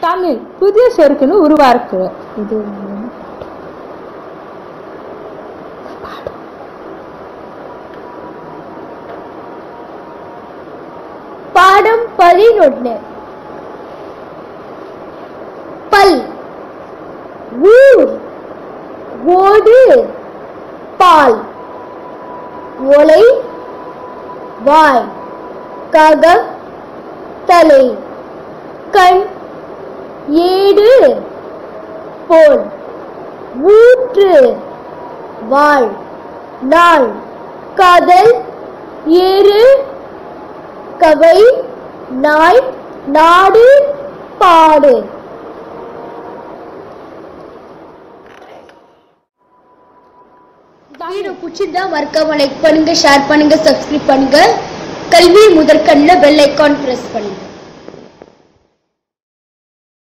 தமிழ் புதிய சொற்குன்னு உருவாக்கு இது பாடம் பதினொன்று பல் ஊர் ஓடு பால் ஒலை வாய் ககம் தலை கண் ஏடு போல் ஊற்று வாழ் நாள் காதல் ஏறு கவை நாய் நாடு பாடு வீடியோ பிடிச்சிருந்தா மறக்காம லைக் பண்ணுங்க ஷேர் பண்ணுங்க சப்ஸ்கிரைப் பண்ணுங்க கல்வி முதற்கண்ணில் பெல் ஐக்கான் பிரஸ் பண்ணுங்க